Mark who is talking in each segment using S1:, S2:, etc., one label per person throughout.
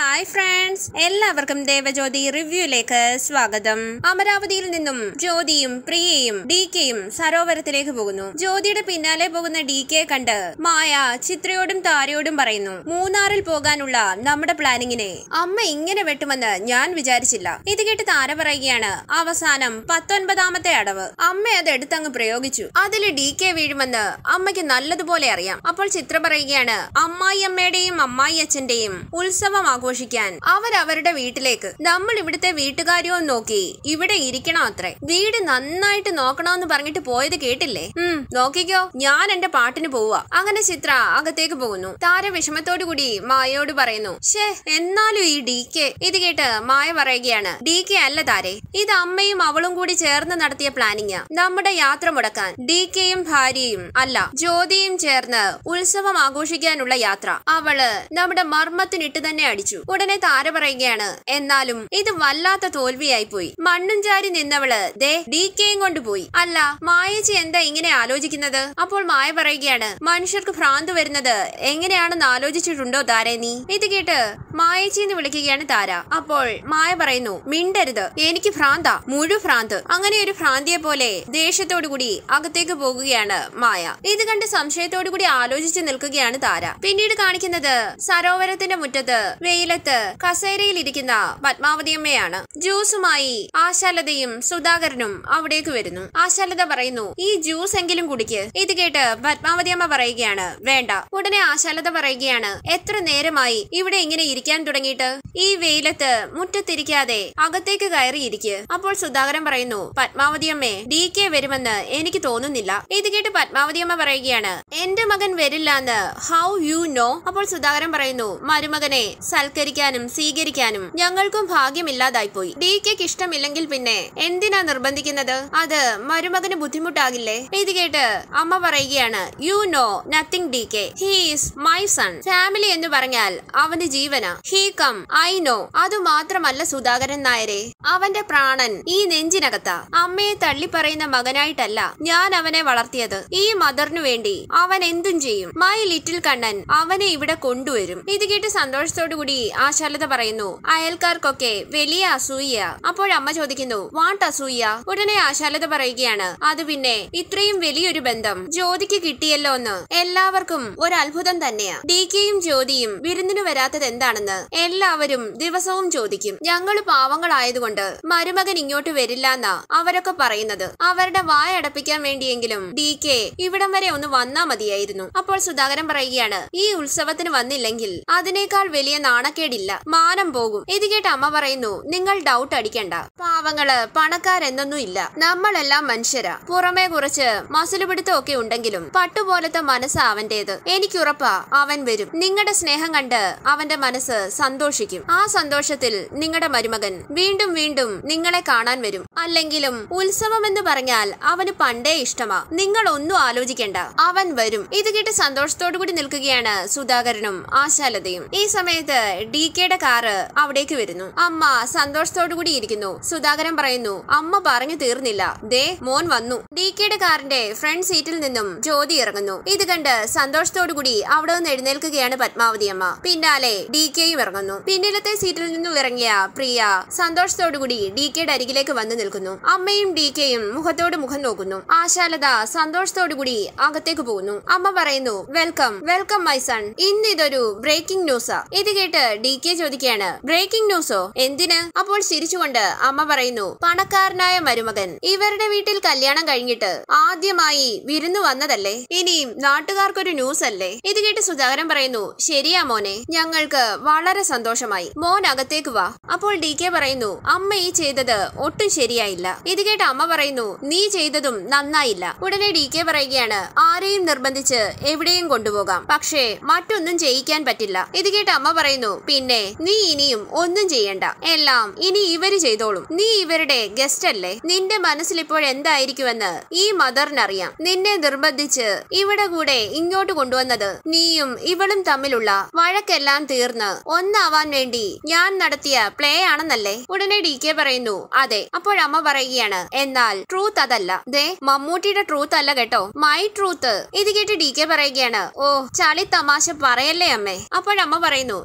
S1: hi friends എല്ലാവർക്കും ദേവജ്യോതി റിവ്യൂയിലേക്ക് സ്വാഗതം അമരാവതിയിൽ നിന്നും ജ്യോതിയും പ്രിയയും ഡി കെയും സരോവരത്തിലേക്ക് പോകുന്നു ജ്യോതിയുടെ പിന്നാലെ പോകുന്ന ഡി കെ കണ്ട് മായ ചിത്രയോടും താരയോടും പറയുന്നു മൂന്നാറിൽ പോകാനുള്ള നമ്മുടെ പ്ലാനിങ്ങിനെ അമ്മ ഇങ്ങനെ വെട്ടുമെന്ന് ഞാൻ വിചാരിച്ചില്ല ഇത് കേട്ട് താര പറയുകയാണ് അവസാനം പത്തൊൻപതാമത്തെ അടവ് അമ്മ അത് എടുത്തങ്ങ് പ്രയോഗിച്ചു അതിൽ ഡി കെ വീഴുമെന്ന് അമ്മയ്ക്ക് നല്ലതുപോലെ അറിയാം അപ്പോൾ ചിത്ര പറയുകയാണ് അമ്മായി അമ്മയുടെയും അമ്മായി അച്ഛന്റെയും ഉത്സവം ആഘോഷിക്കാൻ അവരവരുടെ വീട്ടിലേക്ക് നമ്മൾ ഇവിടുത്തെ വീട്ടുകാര്യവും നോക്കി ഇവിടെ ഇരിക്കണം അത്രേ വീട് നന്നായിട്ട് നോക്കണമെന്ന് പറഞ്ഞിട്ട് പോയത് കേട്ടില്ലേ ഉം നോക്കിക്കോ ഞാൻ എന്റെ പാട്ടിന് പോവാ അങ്ങനെ ചിത്ര അകത്തേക്ക് പോകുന്നു താര വിഷമത്തോടു കൂടി മായയോട് പറയുന്നു ഷേ എന്നാലും ഈ ഡി കെ ഇത് കേട്ട് മായ പറയുകയാണ് ഡി കെ അല്ല താരെ ഇത് അമ്മയും അവളും കൂടി ചേർന്ന് നടത്തിയ പ്ലാനിങ് നമ്മുടെ യാത്ര മുടക്കാൻ ഡി കെയും ഭാര്യയും അല്ല ജ്യോതിയും ചേർന്ന് ഉത്സവം ആഘോഷിക്കാനുള്ള യാത്ര അവള് നമ്മുടെ മർമ്മത്തിനിട്ട് തന്നെ അടിച്ചു ഉടനെ താര പറയുകയാണ് എന്നാലും ഇത് വല്ലാത്ത തോൽവിയായി പോയി മണ്ണും ചാരി നിന്നവള് ദേ ഡി കെയും കൊണ്ടുപോയി അല്ല മായച്ചി എന്താ ഇങ്ങനെ ആലോചിക്കുന്നത് അപ്പോൾ മായ പറയുകയാണ് മനുഷ്യർക്ക് ഭ്രാന്ത് വരുന്നത് എങ്ങനെയാണെന്ന് ആലോചിച്ചിട്ടുണ്ടോ താരേ നീ ഇത് കേട്ട് മായച്ചി എന്ന് വിളിക്കുകയാണ് താര അപ്പോൾ മായ പറയുന്നു മിണ്ടരുത് എനിക്ക് ഭ്രാന്ത മുഴു ഭ്രാന്ത് അങ്ങനെ ഒരു ഭ്രാന്തിയെ പോലെ ദേഷ്യത്തോടു കൂടി അകത്തേക്ക് പോകുകയാണ് മായ ഇത് കണ്ട് സംശയത്തോടു കൂടി ആലോചിച്ച് നിൽക്കുകയാണ് താര പിന്നീട് കാണിക്കുന്നത് സരോവരത്തിന്റെ മുറ്റത്ത് വെയിലത്ത് കസേരയിൽ ഇരിക്കുന്ന പത്മാവതിയമ്മയാണ് ജ്യൂസുമായി ആശാലതയും സുധാകരനും അവിടേക്ക് വരുന്നു ആശാലത പറയുന്നു ഈ ജ്യൂസ് എങ്കിലും കുടിക്ക് ഇത് കേട്ട് പത്മാവതിയമ്മ പറയുകയാണ് വേണ്ട ഉടനെ ആശാലത പറയുകയാണ് എത്ര നേരമായി ഇവിടെ ഇങ്ങനെ ഇരിക്കാൻ തുടങ്ങിയിട്ട് ഈ വെയിലത്ത് മുറ്റത്തിരിക്കാതെ അകത്തേക്ക് കയറി ഇരിക്ക് അപ്പോൾ സുധാകരൻ പറയുന്നു പത്മാവതിയമ്മേ ഡി കെ വരുമെന്ന് എനിക്ക് തോന്നുന്നില്ല ഇത് കേട്ട് പത്മാവതിയമ്മ പറയുകയാണ് എന്റെ മകൻ വരില്ലാന്ന് ഹൗ യു നോ അപ്പോൾ സുധാകരൻ പറയുന്നു മരുമകനെ സൽക്കരിക്കാനും സ്വീകരിക്കാനും ഞങ്ങൾക്കും ഭാഗ്യമില്ലാതായി പോയി ഡി കെക്ക് ഇഷ്ടമില്ലെങ്കിൽ പിന്നെ എന്തിനാ നിർബന്ധിക്കുന്നത് അത് മരുമകന് ബുദ്ധിമുട്ടാകില്ലേ ഇത് കേട്ട് അമ്മ പറയുകയാണ് you know nothing D K he's my son family എന്ന് പറഞ്ഞാൽ അവന് ജീവന ഹീ കം ഐ നോ അത് മാത്രമല്ല സുധാകരൻ നായരെ അവന്റെ പ്രാണൻ ഈ നെഞ്ചിനകത്താ അമ്മയെ തള്ളി പറയുന്ന മകനായിട്ടല്ല ഞാൻ അവനെ വളർത്തിയത് ഈ മദറിനു വേണ്ടി അവൻ എന്തും ചെയ്യും മൈ ലിറ്റിൽ കണ്ണൻ അവനെ ഇവിടെ കൊണ്ടുവരും ഇത് കേട്ട് സന്തോഷത്തോടു കൂടി ആശാലത പറയുന്നു അയൽക്കാർക്കൊക്കെ വലിയ അസൂയ അപ്പോഴമ്മ ചോദിക്കുന്നു വാട്ട് അസൂയ ഉടനെ ആശാലത പറയുകയാണ് അത് പിന്നെ ഇത്രയും വലിയൊരു ബന്ധം ജ്യോതിക്ക് കിട്ടിയല്ലോ എന്ന് എല്ലാവർക്കും ഒരു അത്ഭുതം തന്നെയാ ഡി കെയും ജ്യോതിയും വിരുന്നിനു വരാത്തത് എന്താണെന്ന് എല്ലാവരും ദിവസവും ചോദിക്കും ഞങ്ങൾ പാവങ്ങളായതുകൊണ്ട് മരുമകൻ ഇങ്ങോട്ട് വരില്ലെന്നാ അവരൊക്കെ പറയുന്നത് അവരുടെ വായ അടപ്പിക്കാൻ വേണ്ടിയെങ്കിലും ഡി കെ ഇവിടം വരെ ഒന്ന് വന്നാ മതിയായിരുന്നു അപ്പോൾ സുധാകരൻ പറയുകയാണ് ഈ ഉത്സവത്തിന് വന്നില്ലെങ്കിൽ അതിനേക്കാൾ വലിയ നാണക്കേടില്ല മാനം പോകും ഇത് കേട്ട് അമ്മ പറയുന്നു നിങ്ങൾ ഡൗട്ട് അടിക്കണ്ട പാവങ്ങള് പണക്കാരെന്നൊന്നും ഇല്ല നമ്മളെല്ലാം മനുഷ്യരാ പുറമേ കുറച്ച് മസിലുപിടുത്തം ഒക്കെ ഉണ്ടെങ്കിലും പട്ടുപോലത്തെ മനസ്സ് അവന്റേത് എനിക്കുറപ്പാ അവൻ വരും നിങ്ങളുടെ സ്നേഹം കണ്ട് അവന്റെ മനസ്സ് സന്തോഷിക്കും ആ സന്തോഷത്തിൽ നിങ്ങളുടെ മരുമകൻ വീണ്ടും വീണ്ടും നിങ്ങളെ കാണാൻ വരും അല്ലെങ്കിലും ഉത്സവം എന്ന് പറഞ്ഞാൽ അവന് പണ്ടേ ഇഷ്ടമാ നിങ്ങൾ ഒന്നും ആലോചിക്കണ്ട അവൻ വരും ഇത് കേട്ട് സന്തോഷത്തോടു കൂടി നിൽക്കുകയാണ് സുധാകരനും ആശാലതയും ഈ സമയത്ത് ഡി കെയുടെ കാറ് അവിടേക്ക് വരുന്നു അമ്മ സന്തോഷത്തോടു കൂടി ഇരിക്കുന്നു സുധാകരൻ പറയുന്നു അമ്മ പറഞ്ഞു തീർന്നില്ല ദേ മോൻ വന്നു ഡി കെയുടെ കാറിന്റെ ഫ്രണ്ട് സീറ്റിൽ നിന്നും ജ്യോതി ഇറങ്ങുന്നു ഇത് കണ്ട് സന്തോഷത്തോടു കൂടി അവിടെ നിന്ന് എഴുന്നേൽക്കുകയാണ് പത്മാവതി അമ്മ പിന്നാലെ ഡി കെയും ഇറങ്ങുന്നു പിന്നിലത്തെ സീറ്റിൽ നിന്നും ഇറങ്ങിയ പ്രിയ സന്തോഷത്തോടു കൂടി ഡി കെയുടെ അരികിലേക്ക് വന്നു നിൽക്കുന്നു അമ്മയും ഡി കെയും മുഖത്തോട് മുഖം നോക്കുന്നു ആശാലത സന്തോഷത്തോടു കൂടി അകത്തേക്ക് പോകുന്നു അമ്മ പറയുന്നു വെൽക്കം വെൽക്കം മൈ സൺ ഇന്ന് ഇതൊരു ബ്രേക്കിംഗ് ന്യൂസാ ഇത് കേട്ട് ഡി കെ ചോദിക്കുകയാണ് ബ്രേക്കിംഗ് ന്യൂസോ എന്തിന് അപ്പോൾ ചിരിച്ചുകൊണ്ട് അമ്മ പറയുന്നു പണക്കാരനായ മരുമകൻ ഇവരുടെ വീട്ടിൽ കല്യാണം കഴിഞ്ഞിട്ട് ആദ്യമായി വിരുന്നു വന്നതല്ലേ ഇനിയും നാട്ടുകാർക്കൊരു ന്യൂസ് അല്ലേ ഇത് കേട്ട് സുധാകരൻ പറയുന്നു ശരിയാ മോനെ ഞങ്ങൾക്ക് വളരെ സന്തോഷമായി മോൻ അകത്തേക്ക് വാ അപ്പോൾ ഡി കെ പറയുന്നു അമ്മ ഈ ചെയ്തത് ഒട്ടും ശരിയായില്ല ഇത് കേട്ട് അമ്മ പറയുന്നു നീ ചെയ്തതും നന്നായില്ല ഉടനെ ഡി കെ പറയുകയാണ് ആരെയും നിർബന്ധിച്ച് എവിടെയും കൊണ്ടുപോകാം പക്ഷേ മറ്റൊന്നും ചെയ്യിക്കാൻ പറ്റില്ല ഇത് കേട്ട് അമ്മ പറയുന്നു പിന്നെ നീ ഇനിയും ഒന്നും ചെയ്യണ്ട എല്ലാം ഇനി ഇവര് ചെയ്തോളും നീ ഇവരുടെ ഗസ്റ്റ് അല്ലേ നിന്റെ മനസ്സിൽ ഇപ്പോൾ എന്തായിരിക്കുമെന്ന് ഈ മദറിനറിയാം നിന്നെ നിർബന്ധിച്ച് ഇവിടെ കൂടെ ഇങ്ങോട്ട് കൊണ്ടുവന്നത് നീയും ഇവളും തമ്മിലുള്ള വഴക്കെല്ലാം തീർന്ന് ഒന്നാവാൻ വേണ്ടി ഞാൻ നടത്തിയ പ്ലേ ആണെന്നല്ലേ ഉടനെ ഡി കെ പറയുന്നു അതെ അപ്പോഴമ്മ പറയുകയാണ് എന്നാൽ ട്രൂത്ത് അതല്ല ദേ മമ്മൂട്ടിയുടെ ട്രൂത്ത് അല്ല കേട്ടോ മൈ ട്രൂത്ത് ഇത് കേട്ട് ഡി കെ പറയുകയാണ് ഓ ചളി തമാശ പറയല്ലേ അമ്മേ അപ്പോഴമ്മ പറയുന്നു ശരി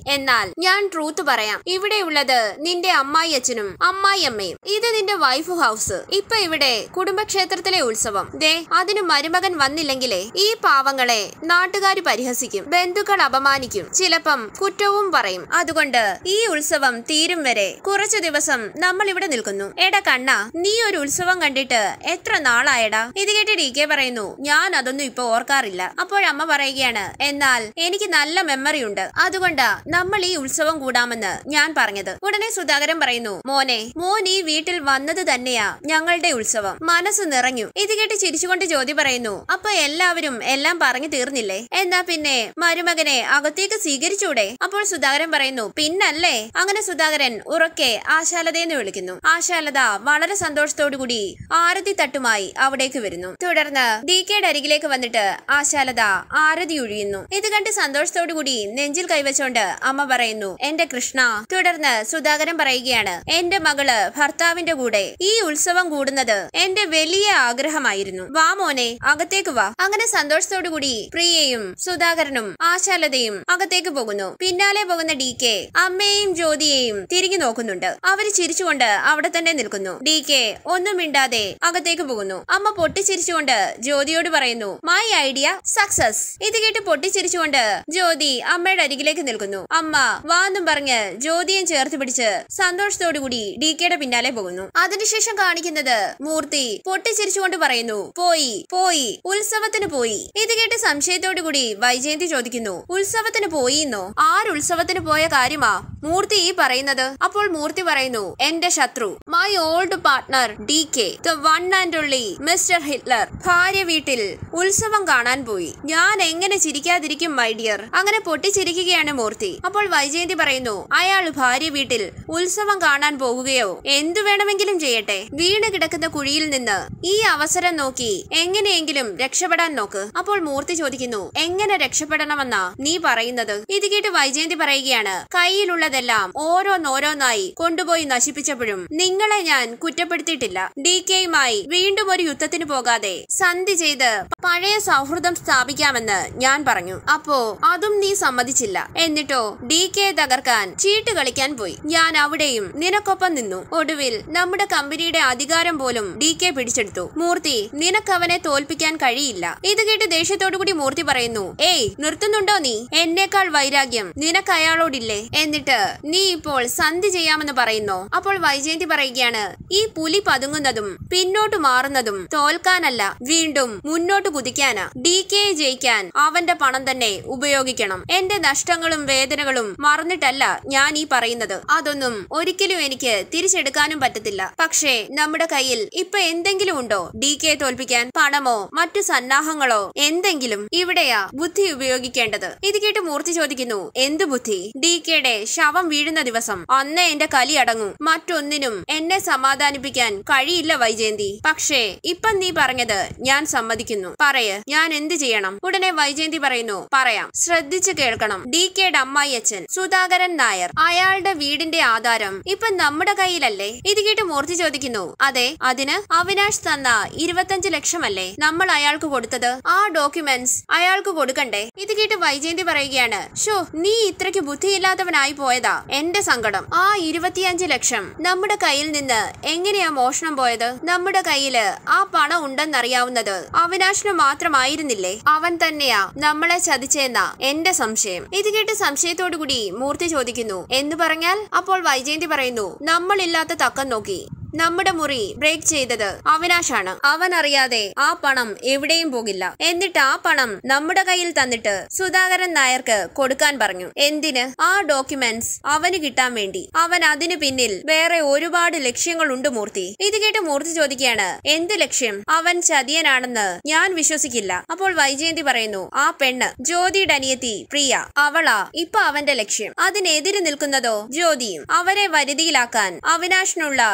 S1: എന്നാൽ ഞാൻ ട്രൂത്ത് പറയാം ഇവിടെയുള്ളത് നിന്റെ അമ്മായി അച്ഛനും അമ്മായി അമ്മയും ഇത് നിന്റെ വൈഫ് ഹൗസ് ഇപ്പൊ ഇവിടെ കുടുംബക്ഷേത്രത്തിലെ ഉത്സവം ദേ അതിന് മരുമകൻ വന്നില്ലെങ്കിലേ ഈ പാവങ്ങളെ നാട്ടുകാർ പരിഹസിക്കും ബന്ധുക്കൾ അപമാനിക്കും ചിലപ്പം കുറ്റവും പറയും അതുകൊണ്ട് ഈ ഉത്സവം തീരും വരെ കുറച്ചു ദിവസം നമ്മൾ ഇവിടെ നിൽക്കുന്നു എടാ കണ്ണ നീ ഒരു ഉത്സവം കണ്ടിട്ട് എത്ര നാളായടാ ഇത് കേട്ട് ഡി കെ പറയുന്നു ഞാൻ അതൊന്നും ഇപ്പൊ ഓർക്കാറില്ല അപ്പോഴമ്മ പറയുകയാണ് എന്നാൽ എനിക്ക് നല്ല മെമ്മറി ഉണ്ട് അതുകൊണ്ടാ നമ്മൾ ഈ ഉത്സവം കൂടാമെന്ന് ഞാൻ പറഞ്ഞത് ഉടനെ സുധാകരൻ പറയുന്നു മോനെ മോൻ ഈ വീട്ടിൽ വന്നത് തന്നെയാ ഞങ്ങളുടെ ഉത്സവം മനസ്സ് നിറഞ്ഞു ഇത് കേട്ട് ചിരിച്ചുകൊണ്ട് ജ്യോതി പറയുന്നു അപ്പൊ എല്ലാവരും എല്ലാം പറഞ്ഞു തീർന്നില്ലേ എന്നാ പിന്നെ മരുമകനെ അകത്തേക്ക് സ്വീകരിച്ചൂടെ അപ്പോൾ സുധാകരൻ പറയുന്നു പിന്നല്ലേ അങ്ങനെ സുധാകരൻ ഉറക്കെ ആശാലതയെന്ന് വിളിക്കുന്നു ആശാലത വളരെ സന്തോഷത്തോടു കൂടി ആരതി തട്ടുമായി അവിടേക്ക് വരുന്നു തുടർന്ന് ഡി കെയുടെ അരികിലേക്ക് വന്നിട്ട് ആശാലത ആരതി ഒഴിയുന്നു ഇത് കണ്ട് സന്തോഷത്തോടു കൂടി നെഞ്ചിൽ കൈവച്ചോണ്ട് അമ്മ പറയുന്നു എന്റെ കൃഷ്ണ തുടർന്ന് സുധാകരൻ പറയുകയാണ് എന്റെ മകള് ഭർത്താവിന്റെ കൂടെ ഈ ഉത്സവം കൂടുന്നത് എന്റെ വലിയ ആഗ്രഹമായിരുന്നു വാ മോനെ അകത്തേക്ക് വാ അങ്ങനെ സന്തോഷത്തോടു കൂടി പ്രിയയും സുധാകരനും ആശാലതയും അകത്തേക്ക് പോകുന്നു പിന്നാലെ പോകുന്ന ഡി കെ അമ്മയെയും ജ്യോതിയെയും തിരിഞ്ഞു നോക്കുന്നുണ്ട് അവര് ചിരിച്ചുകൊണ്ട് അവിടെ തന്നെ നിൽക്കുന്നു ഡി കെ ഒന്നും മിണ്ടാതെ അകത്തേക്ക് പോകുന്നു അമ്മ പൊട്ടിച്ചിരിച്ചുകൊണ്ട് ജ്യോതിയോട് പറയുന്നു മൈ ഐഡിയ സക്സസ് ഇത് കേട്ട് പൊട്ടിച്ചിരിച്ചുകൊണ്ട് ജ്യോതി അമ്മയുടെ അരികിലേക്ക് നിൽക്കുന്നു അമ്മ വാന്നും പറഞ്ഞ് ജ്യോതിയും ചേർത്ത് പിടിച്ച് സന്തോഷത്തോടു കൂടി ഡി കെയുടെ പിന്നാലെ പോകുന്നു അതിനുശേഷം കാണിക്കുന്നത് മൂർത്തി പൊട്ടിച്ചിരിച്ചുകൊണ്ട് പറയുന്നു പോയി പോയി ഉത്സവത്തിന് പോയി ഇത് കേട്ട് സംശയത്തോടു കൂടി വൈജയന്തി ചോദിക്കുന്നു ഉത്സവത്തിന് പോയിന്നോ ആര് ഉത്സവത്തിന് പോയ കാര്യമാ മൂർത്തി ഈ പറയുന്നത് അപ്പോൾ മൂർത്തി പറയുന്നു എന്റെ ശത്രു my old partner D K the one and only Mister Hitler ഭാര്യ വീട്ടിൽ ഉത്സവം കാണാൻ പോയി ഞാൻ എങ്ങനെ ചിരിക്കാതിരിക്കും മൈ ഡിയർ അങ്ങനെ പൊട്ടിച്ചിരിക്കുകയാണ് മൂർത്തി അപ്പോൾ വൈജയന്തി പറയുന്നു അയാൾ ഭാര്യ വീട്ടിൽ ഉത്സവം കാണാൻ പോകുകയോ എന്തു വേണമെങ്കിലും ചെയ്യട്ടെ വീണ് കിടക്കുന്ന കുഴിയിൽ നിന്ന് ഈ അവസരം നോക്കി എങ്ങനെയെങ്കിലും രക്ഷപ്പെടാൻ നോക്ക് അപ്പോൾ മൂർത്തി ചോദിക്കുന്നു എങ്ങനെ രക്ഷപ്പെടണമെന്നാ നീ പറയുന്നത് ഇത് കേട്ട് വൈജയന്തി പറയുകയാണ് കയ്യിലുള്ളതെല്ലാം ഓരോന്നോരോന്നായി കൊണ്ടുപോയി നശിപ്പിച്ചപ്പോഴും നിങ്ങളെ ഞാൻ കുറ്റപ്പെടുത്തിയിട്ടില്ല ഡി കെയുമായി വീണ്ടും ഒരു യുദ്ധത്തിന് പോകാതെ സന്ധി ചെയ്ത് പഴയ സൗഹൃദം സ്ഥാപിക്കാമെന്ന് ഞാൻ പറഞ്ഞു അപ്പോ അതും നീ സമ്മതിച്ചില്ല എന്നിട്ടോ ഡി കെ തകർക്കാൻ ചീട്ട് കളിക്കാൻ പോയി ഞാൻ അവിടെയും നിനക്കൊപ്പം നിന്നു ഒടുവിൽ നമ്മുടെ കമ്പനിയുടെ അധികാരം പോലും ഡി കെ പിടിച്ചെടുത്തു മൂർത്തി നിനക്കവനെ തോൽപ്പിക്കാൻ കഴിയില്ല ഇത് കേട്ട് ദേഷ്യത്തോടു കൂടി മൂർത്തി പറയുന്നു ഏയ് നിർത്തുന്നുണ്ടോ നീ എന്നേക്കാൾ വൈരാഗ്യം നിനക്ക് അയാളോടില്ലേ എന്നിട്ട് നീ ഇപ്പോൾ സന്ധി ചെയ്യാമെന്ന് പറയുന്നോ അപ്പോൾ വൈജയന്തി പറയുകയാണ് ഈ പുലി പതുങ്ങുന്നതും പിന്നോട്ട് മാറുന്നതും തോൽക്കാനല്ല വീണ്ടും മുന്നോട്ട് കുതിക്കാനാ ഡി കെ ജയിക്കാൻ അവന്റെ പണം തന്നെ ഉപയോഗിക്കണം എന്റെ നഷ്ടങ്ങളും വേദനകളും മറന്നിട്ടല്ല ഞാൻ ഈ പറയുന്നത് അതൊന്നും ഒരിക്കലും എനിക്ക് തിരിച്ചെടുക്കാനും പറ്റത്തില്ല പക്ഷേ നമ്മുടെ കയ്യിൽ ഇപ്പൊ എന്തെങ്കിലും ഉണ്ടോ ഡി കെ തോൽപ്പിക്കാൻ പണമോ മറ്റു സന്നാഹങ്ങളോ എന്തെങ്കിലും ഇവിടെയാ ബുദ്ധി ഉപയോഗിക്കേണ്ടത് ഇത് കേട്ട് മൂർത്തി ചോദിക്കുന്നു എന്ത് ബുദ്ധി ഡി കെയുടെ ശവം വീഴുന്ന ദിവസം അന്നേ എന്റെ കലി അടങ്ങും മറ്റൊന്നിനും എന്നെ സമാധാനിപ്പിക്കാൻ കഴിയില്ല വൈജയന്തി പക്ഷേ ഇപ്പം നീ പറഞ്ഞത് ഞാൻ സമ്മതിക്കുന്നു പറയ് ഞാൻ എന്ത് ചെയ്യണം ഉടനെ വൈജയന്തി പറയുന്നു പറയാം ശ്രദ്ധിച്ചു കേൾക്കണം ഡി കെയുടെ അമ്മായി അച്ഛൻ സുധാകരൻ നായർ അയാളുടെ വീടിന്റെ ആധാരം ഇപ്പൊ നമ്മുടെ കയ്യിലല്ലേ ഇത് കേട്ട് മൂർത്തി ചോദിക്കുന്നു അതെ അതിന് അവിനാഷ് തന്ന ഇരുപത്തഞ്ച് ലക്ഷമല്ലേ നമ്മൾ അയാൾക്ക് കൊടുത്തത് ആ ഡോക്യുമെന്റ്സ് അയാൾക്ക് കൊടുക്കണ്ടേ ഇത് കേട്ട് വൈജയന്തി പറയുകയാണ് ഷോ നീ ഇത്രയ്ക്ക് ബുദ്ധിയില്ലാത്തവനായി പോയതാ എന്റെ സങ്കടം ആ ഇരുപത്തിയഞ്ച് ലക്ഷം നമ്മുടെ കയ്യിൽ നിന്ന് എങ്ങനെയാ മോഷണം പോയത് നമ്മുടെ കയ്യില് ആ പണം ഉണ്ടെന്നറിയാവുന്നത് അവിനാശിന് മാത്രമായിരുന്നില്ലേ അവൻ തന്നെയാ നമ്മളെ ചതിച്ചെന്ന എന്റെ സംശയം ഇത് കേട്ട് സംശയത്തോടു കൂടി മൂർത്തി ചോദിക്കുന്നു എന്ന് പറഞ്ഞാൽ അപ്പോൾ വൈജയന്തി പറയുന്നു നമ്മളില്ലാത്ത തക്കം നോക്കി നമ്മുടെ മുറി ബ്രേക്ക് ചെയ്തത് അവിനാശാണ് അവൻ അറിയാതെ ആ പണം എവിടെയും പോകില്ല എന്നിട്ട് ആ പണം നമ്മുടെ കയ്യിൽ തന്നിട്ട് സുധാകരൻ നായർക്ക് കൊടുക്കാൻ പറഞ്ഞു എന്തിന് ആ ഡോക്യുമെന്റ്സ് അവന് കിട്ടാൻ വേണ്ടി അവൻ അതിനു പിന്നിൽ വേറെ ഒരുപാട് ലക്ഷ്യങ്ങളുണ്ട് മൂർത്തി ഇത് കേട്ട് മൂർത്തി ചോദിക്കുകയാണ് എന്ത് ലക്ഷ്യം അവൻ ചതിയനാണെന്ന് ഞാൻ വിശ്വസിക്കില്ല അപ്പോൾ വൈജയന്തി പറയുന്നു ആ പെണ്ണ് ജ്യോതിയുടെ അനിയത്തി പ്രിയ അവളാ ഇപ്പൊ അവന്റെ ലക്ഷ്യം അതിനെതിരെ നിൽക്കുന്നതോ ജ്യോതിയും അവരെ വരുതിയിലാക്കാൻ അവിനാശിനുള്ള പിടിവള്ളി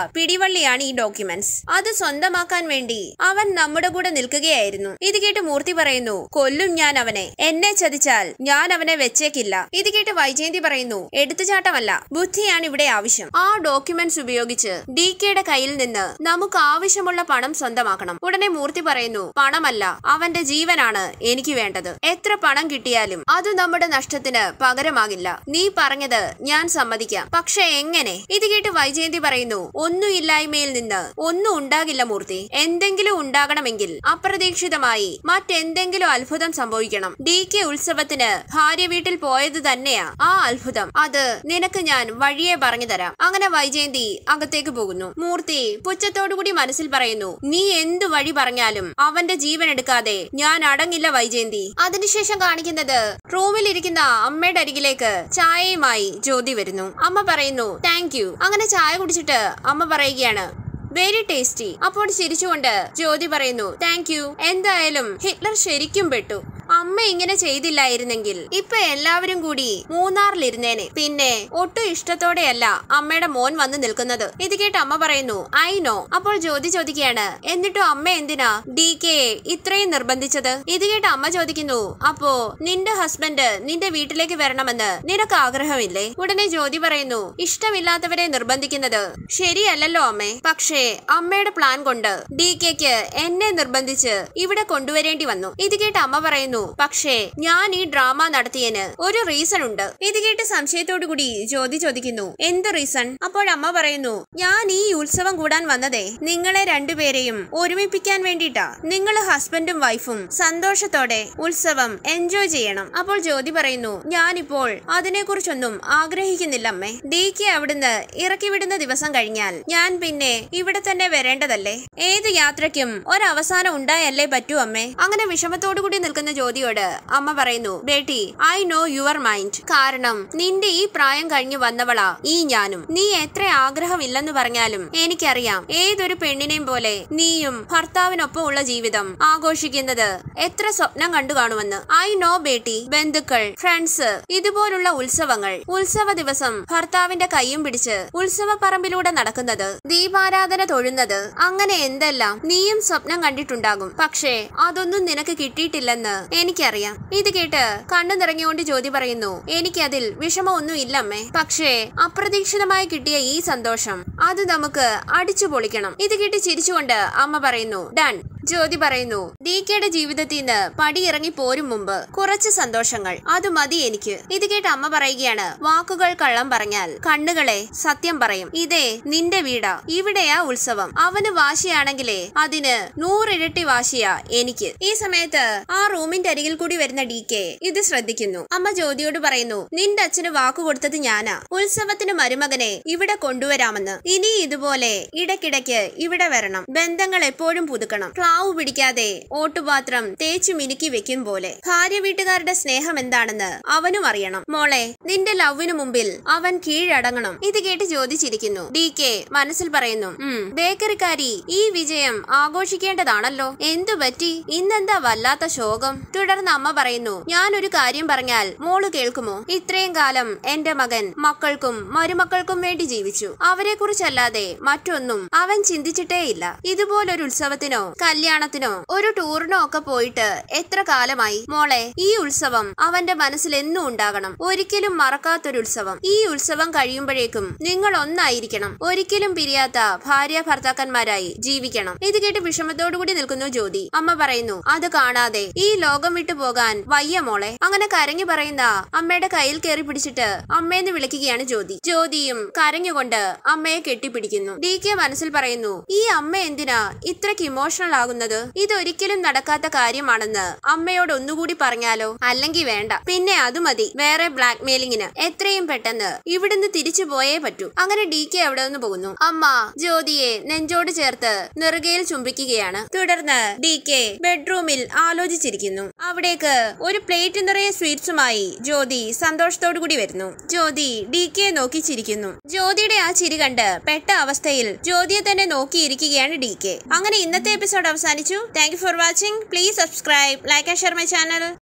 S1: കൈവള്ളിയാണ് ഈ ഡോക്യുമെന്റ്സ് അത് സ്വന്തമാക്കാൻ വേണ്ടി അവൻ നമ്മുടെ കൂടെ നിൽക്കുകയായിരുന്നു ഇത് കേട്ട് മൂർത്തി പറയുന്നു കൊല്ലും ഞാൻ അവനെ എന്നെ ചതിച്ചാൽ ഞാൻ അവനെ വെച്ചേക്കില്ല ഇത് കേട്ട് വൈജയന്തി പറയുന്നു എടുത്തുചാട്ടമല്ല ബുദ്ധിയാണ് ഇവിടെ ആവശ്യം ആ ഡോക്യുമെന്റ്സ് ഉപയോഗിച്ച് ഡി കെയുടെ കയ്യിൽ നിന്ന് നമുക്ക് ആവശ്യമുള്ള പണം സ്വന്തമാക്കണം ഉടനെ മൂർത്തി പറയുന്നു പണമല്ല അവന്റെ ജീവനാണ് എനിക്ക് വേണ്ടത് എത്ര പണം കിട്ടിയാലും അത് നമ്മുടെ നഷ്ടത്തിന് പകരമാകില്ല നീ പറഞ്ഞത് ഞാൻ സമ്മതിക്കാം പക്ഷെ എങ്ങനെ ഇത് കേട്ട് വൈജയന്തി പറയുന്നു ഒന്നുമില്ലായ്മയിൽ നിന്ന് ഒന്നും ഉണ്ടാകില്ല മൂർത്തി എന്തെങ്കിലും ഉണ്ടാകണമെങ്കിൽ അപ്രതീക്ഷിതമായി മറ്റെന്തെങ്കിലും അത്ഭുതം സംഭവിക്കണം ഡി കെ ഉത്സവത്തിന് ഭാര്യ വീട്ടിൽ പോയത് തന്നെയാ ആ അത്ഭുതം അത് നിനക്ക് ഞാൻ വഴിയെ പറഞ്ഞു തരാം അങ്ങനെ വൈജയന്തി അകത്തേക്ക് പോകുന്നു മൂർത്തി പുച്ഛത്തോടുകൂടി മനസ്സിൽ പറയുന്നു നീ എന്തു വഴി പറഞ്ഞാലും അവന്റെ ജീവൻ എടുക്കാതെ ഞാൻ അടങ്ങില്ല വൈജയന്തി അതിനുശേഷം കാണിക്കുന്നത് റൂമിലിരിക്കുന്ന അമ്മയുടെ അരികിലേക്ക് ചായയുമായി ജ്യോതി വരുന്നു അമ്മ പറയുന്നു താങ്ക് യു അങ്ങനെ ചായ കുടിച്ചിട്ട് അമ്മ പറയുകയാണ് വെരി ടേസ്റ്റി അപ്പോൾ ചിരിച്ചുകൊണ്ട് ജ്യോതി പറയുന്നു താങ്ക് യു എന്തായാലും ഹിറ്റ്ലർ ശരിക്കും പെട്ടു അമ്മ ഇങ്ങനെ ചെയ്തില്ലായിരുന്നെങ്കിൽ ഇപ്പൊ എല്ലാവരും കൂടി മൂന്നാറിലിരുന്നേനെ പിന്നെ ഒട്ടും ഇഷ്ടത്തോടെയല്ല അമ്മയുടെ മോൻ വന്ന് നിൽക്കുന്നത് ഇത് കേട്ട് അമ്മ പറയുന്നു ഐ നോ അപ്പോൾ ജ്യോതി ചോദിക്കുകയാണ് എന്നിട്ടും അമ്മ എന്തിനാ ഡി കെ ഇത്രയും നിർബന്ധിച്ചത് ഇത് കേട്ട് അമ്മ ചോദിക്കുന്നു അപ്പോ നിന്റെ ഹസ്ബൻഡ് നിന്റെ വീട്ടിലേക്ക് വരണമെന്ന് നിനക്ക് ആഗ്രഹമില്ലേ ഉടനെ ജ്യോതി പറയുന്നു ഇഷ്ടമില്ലാത്തവരെ നിർബന്ധിക്കുന്നത് ശരിയല്ലല്ലോ അമ്മേ പക്ഷേ അമ്മയുടെ പ്ലാൻ കൊണ്ട് ഡി കെക്ക് എന്നെ നിർബന്ധിച്ച് ഇവിടെ കൊണ്ടുവരേണ്ടി വന്നു ഇത് കേട്ട് അമ്മ പറയുന്നു പക്ഷേ ഞാൻ ഈ ഡ്രാമ നടത്തിയതിന് ഒരു റീസൺ ഉണ്ട് ഇത് കേട്ട് സംശയത്തോടു കൂടി ജ്യോതി ചോദിക്കുന്നു എന്ത് റീസൺ അപ്പോൾ അമ്മ പറയുന്നു ഞാൻ ഈ ഉത്സവം കൂടാൻ വന്നതേ നിങ്ങളെ രണ്ടുപേരെയും ഒരുമിപ്പിക്കാൻ വേണ്ടിട്ടാ നിങ്ങൾ ഹസ്ബൻഡും വൈഫും സന്തോഷത്തോടെ ഉത്സവം എൻജോയ് ചെയ്യണം അപ്പോൾ ജ്യോതി പറയുന്നു ഞാനിപ്പോൾ അതിനെക്കുറിച്ചൊന്നും ആഗ്രഹിക്കുന്നില്ല അമ്മേ ഡി കെ അവിടുന്ന് ഇറക്കി വിടുന്ന ദിവസം കഴിഞ്ഞാൽ ഞാൻ പിന്നെ ഇവിടെ തന്നെ വരേണ്ടതല്ലേ ഏത് യാത്രയ്ക്കും ഒരവസാനം ഉണ്ടായല്ലേ പറ്റൂ അമ്മേ അങ്ങനെ വിഷമത്തോടു കൂടി നിൽക്കുന്ന ജ്യോതിയോട് അമ്മ പറയുന്നു ബേട്ടി ഐ നോ യുവർ മൈൻഡ് കാരണം നിന്റെ ഈ പ്രായം കഴിഞ്ഞു വന്നവളാ ഈ ഞാനും നീ എത്ര ആഗ്രഹമില്ലെന്ന് പറഞ്ഞാലും എനിക്കറിയാം ഏതൊരു പെണ്ണിനെയും പോലെ നീയും ഭർത്താവിനൊപ്പം ഉള്ള ജീവിതം ആഘോഷിക്കുന്നത് എത്ര സ്വപ്നം കണ്ടു കാണുമെന്ന് ഐ നോ ബേട്ടി ബന്ധുക്കൾ ഫ്രണ്ട്സ് ഇതുപോലുള്ള ഉത്സവങ്ങൾ ഉത്സവ ദിവസം ഭർത്താവിന്റെ കൈയും പിടിച്ച് ഉത്സവ പറമ്പിലൂടെ നടക്കുന്നത് ദീപാരാധന തൊഴുന്നത് അങ്ങനെ എന്തെല്ലാം നീയും സ്വപ്നം കണ്ടിട്ടുണ്ടാകും പക്ഷേ അതൊന്നും നിനക്ക് കിട്ടിയിട്ടില്ലെന്ന് എനിക്കറിയാം ഇത് കേട്ട് കണ്ണു നിറഞ്ഞുകൊണ്ട് ജ്യോതി പറയുന്നു എനിക്കതിൽ വിഷമമൊന്നും ഇല്ലമ്മേ പക്ഷേ അപ്രതീക്ഷിതമായി കിട്ടിയ ഈ സന്തോഷം അത് നമുക്ക് അടിച്ചു പൊളിക്കണം ഇത് കേട്ട് ചിരിച്ചുകൊണ്ട് അമ്മ പറയുന്നു ഡൺ ജ്യോതി പറയുന്നു ഡി കെയുടെ ജീവിതത്തിൽ നിന്ന് പടിയിറങ്ങി പോരും മുമ്പ് കുറച്ച് സന്തോഷങ്ങൾ അത് മതി എനിക്ക് ഇത് കേട്ട് അമ്മ പറയുകയാണ് വാക്കുകൾ കള്ളം പറഞ്ഞാൽ കണ്ണുകളെ സത്യം പറയും ഇതേ നിന്റെ വീടാ ഇവിടെയാ ഉത്സവം അവന് വാശിയാണെങ്കിലേ അതിന് നൂറിരട്ടി വാശിയാ എനിക്ക് ഈ സമയത്ത് ആ റൂമിന്റെ അരികിൽ കൂടി വരുന്ന ഡി കെ ഇത് ശ്രദ്ധിക്കുന്നു അമ്മ ജ്യോതിയോട് പറയുന്നു നിന്റെ അച്ഛന് വാക്കു കൊടുത്തത് ഞാനാ ഉത്സവത്തിന് മരുമകനെ ഇവിടെ കൊണ്ടുവരാമെന്ന് ഇനി ഇതുപോലെ ഇടയ്ക്കിടയ്ക്ക് ഇവിടെ വരണം ബന്ധങ്ങൾ എപ്പോഴും പുതുക്കണം ക്ലാവ് പിടിക്കാതെ ഓട്ടുപാത്രം തേച്ചു മിനുക്കി വെക്കും പോലെ ഭാര്യ വീട്ടുകാരുടെ സ്നേഹം എന്താണെന്ന് അവനും അറിയണം മോളെ നിന്റെ ലവിനു മുമ്പിൽ അവൻ കീഴടങ്ങണം ഇത് കേട്ട് ചോദിച്ചിരിക്കുന്നു ഡി കെ മനസ്സിൽ പറയുന്നു "ഉം, ബേക്കറിക്കാരി ഈ വിജയം ആഘോഷിക്കേണ്ടതാണല്ലോ എന്തു പറ്റി ഇന്നെന്താ വല്ലാത്ത ശോകം തുടർന്ന് അമ്മ പറയുന്നു ഞാൻ ഒരു കാര്യം പറഞ്ഞാൽ മോള് കേൾക്കുമോ ഇത്രയും കാലം എന്റെ മകൻ മക്കൾക്കും മരുമക്കൾക്കും വേണ്ടി ജീവിച്ചു അവരെ കുറിച്ചല്ലാതെ മറ്റൊന്നും അവൻ ചിന്തിച്ചിട്ടേയില്ല ഇതുപോലൊരു ഉത്സവത്തിനോ കല്യാണത്തിനോ ഒരു ടൂറിനോ ഒക്കെ പോയിട്ട് എത്ര കാലമായി മോളെ ഈ ഉത്സവം അവന്റെ മനസ്സിൽ എന്നും ഉണ്ടാകണം ഒരിക്കലും മറക്കാത്തൊരു ഉത്സവം ഈ ഉത്സവം കഴിയുമ്പോഴേക്കും നിങ്ങൾ ഒന്നായിരിക്കണം ഒരിക്കലും പിരിയാത്ത ഭാര്യ ഭർത്താക്കന്മാരായി ജീവിക്കണം ഇത് കേട്ട് വിഷമത്തോടുകൂടി നിൽക്കുന്നു ജ്യോതി അമ്മ പറയുന്നു അത് കാണാതെ ഈ ലോകം വിട്ടു പോകാൻ വയ്യ മോളെ അങ്ങനെ കരഞ്ഞു പറയുന്ന അമ്മയുടെ കയ്യിൽ കയറി പിടിച്ചിട്ട് അമ്മയെന്ന് വിളിക്കുകയാണ് ജ്യോതി ജ്യോതിയും കരഞ്ഞുകൊണ്ട് അമ്മയെ കെട്ടിപ്പിടിക്കുന്നു ഡി കെ മനസ്സിൽ പറയുന്നു ഈ അമ്മ എന്തിനാ ഇത്രയ്ക്ക് ഇമോഷണൽ ആകുന്നത് ഇതൊരിക്കലും നടക്കാത്ത കാര്യമാണെന്ന് അമ്മയോട് ഒന്നുകൂടി പറഞ്ഞാലോ അല്ലെങ്കിൽ വേണ്ട പിന്നെ അത് മതി വേറെ ബ്ലാക്ക് മെയിലിങ്ങിന് എത്രയും പെട്ടെന്ന് ഇവിടുന്ന് തിരിച്ചു പോയേ പറ്റൂ അങ്ങനെ ഡി കെ അവിടെ നിന്ന് പോകുന്നു അമ്മ ജ്യോതിയെ നെഞ്ചോട് ചേർത്ത് നെറുകയിൽ ചുംബിക്കുകയാണ് തുടർന്ന് ഡി കെ ബെഡ്റൂമിൽ ആലോചിച്ചിരിക്കുന്നു അവിടേക്ക് ഒരു പ്ലേറ്റ് നിറയെ സ്വീറ്റ്സുമായി ജ്യോതി സന്തോഷത്തോടു കൂടി വരുന്നു ജ്യോതി ഡി കെ നോക്കി ചിരിക്കുന്നു ജ്യോതിയുടെ ആ ചിരി കണ്ട് പെട്ട അവസ്ഥയിൽ ജ്യോതിയെ തന്നെ നോക്കിയിരിക്കുകയാണ് ഡി കെ അങ്ങനെ ഇന്നത്തെ എപ്പിസോഡ് അവസാനിച്ചു thank you for watching please subscribe like and share my channel